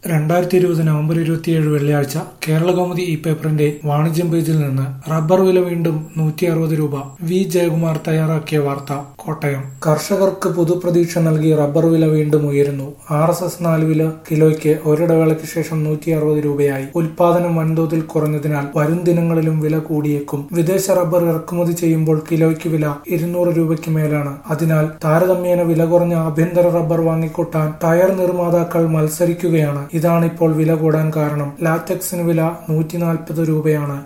രണ്ടായിരത്തി ഇരുപത് നവംബർ ഇരുപത്തിയേഴ് വെള്ളിയാഴ്ച കേരളകൗമുദി ഈ പേപ്പറിന്റെ വാണിജ്യം പേജിൽ നിന്ന് റബ്ബർ വില വീണ്ടും നൂറ്റി അറുപത് രൂപ വി ജയകുമാർ തയ്യാറാക്കിയ വാർത്ത കോട്ടയം കർഷകർക്ക് പുതുപ്രതീക്ഷ നൽകി റബ്ബർ വില വീണ്ടും ഉയരുന്നു ആർ എസ് എസ് നാല് വില കിലോയ്ക്ക് ഒരിടവേളയ്ക്ക് ശേഷം നൂറ്റി അറുപത് രൂപയായി ഉൽപാദനം വൻതോതിൽ കുറഞ്ഞതിനാൽ വരും ദിനങ്ങളിലും വില കൂടിയേക്കും വിദേശ റബ്ബർ ഇറക്കുമതി ചെയ്യുമ്പോൾ കിലോയ്ക്ക് വില ഇരുന്നൂറ് രൂപയ്ക്ക് മേലാണ് അതിനാൽ താരതമ്യേന വില കുറഞ്ഞ ആഭ്യന്തര റബ്ബർ വാങ്ങിക്കൂട്ടാൻ ടയർ നിർമ്മാതാക്കൾ മത്സരിക്കുകയാണ് ഇതാണ് ഇപ്പോൾ വില കൂടാൻ കാരണം ലാറ്റക്സിന് വില നൂറ്റി നാൽപ്പത് രൂപയാണ്